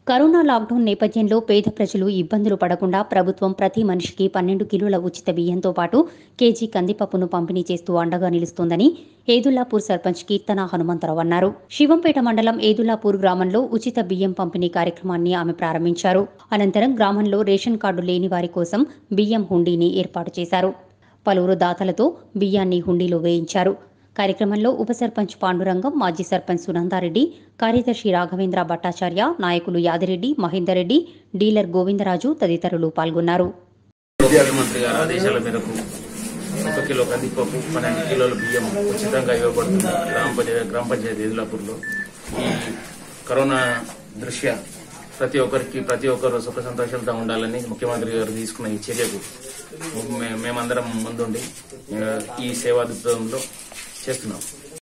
corona lockdown నేపథ్యంలో పేద ప్రజలు ఇబ్బందులు పడకుండా ప్రభుత్వం ప్రతి మనిషికి పన్నెండు కిలోల ఉచిత బియ్యంతో పాటు కేజీ కందిపప్పును పంపిణీ చేస్తూ అండగా నిలుస్తోందని ఏదుల్లాపూర్ సర్పంచ్ కీర్తన హనుమంతరావు అన్నారు శివంపేట మండలం ఏదుల్లాపూర్ గ్రామంలో ఉచిత బియ్యం పంపిణీ కార్యక్రమాన్ని ఆమె ప్రారంభించారు అనంతరం గ్రామంలో రేషన్ కార్డు లేని వారి కోసం బియ్యం హుండీని ఏర్పాటు చేశారు పలువురు దాతలతో బియ్యాన్ని హుండీలో వేయించారు కార్యక్రమంలో ఉప సర్పంచ్ పాండురంగం మాజీ సర్పంచ్ సునందారెడ్డి కార్యదర్శి రాఘవేంద్ర భట్టాచార్య నాయకులు యాదిరెడ్డి మహేందర్ రెడ్డి డీలర్ గోవిందరాజు తదితరులు పాల్గొన్నారు ముఖ్యమంత్రి గారి ఆదేశాల మేరకు ఒక కిలో కందిపప్పు పన్నెండు కిలోల బియ్యం ఉచితంగా ఇవ్వబడుతుంది గ్రామ పంచాయతీ గ్రామ పంచాయతీ ఎదులాపూర్లో ఈ కరోనా దృష్ట్యా ప్రతి ఒక్కరికి ప్రతి ఒక్కరు సుఖ సంతోషాలతో ఉండాలని ముఖ్యమంత్రి గారు తీసుకున్న ఈ చర్యకు మే- మేమందరం ముందుండి ఆ, ఈ సేవా దృక్పథంలో చేస్తున్నాం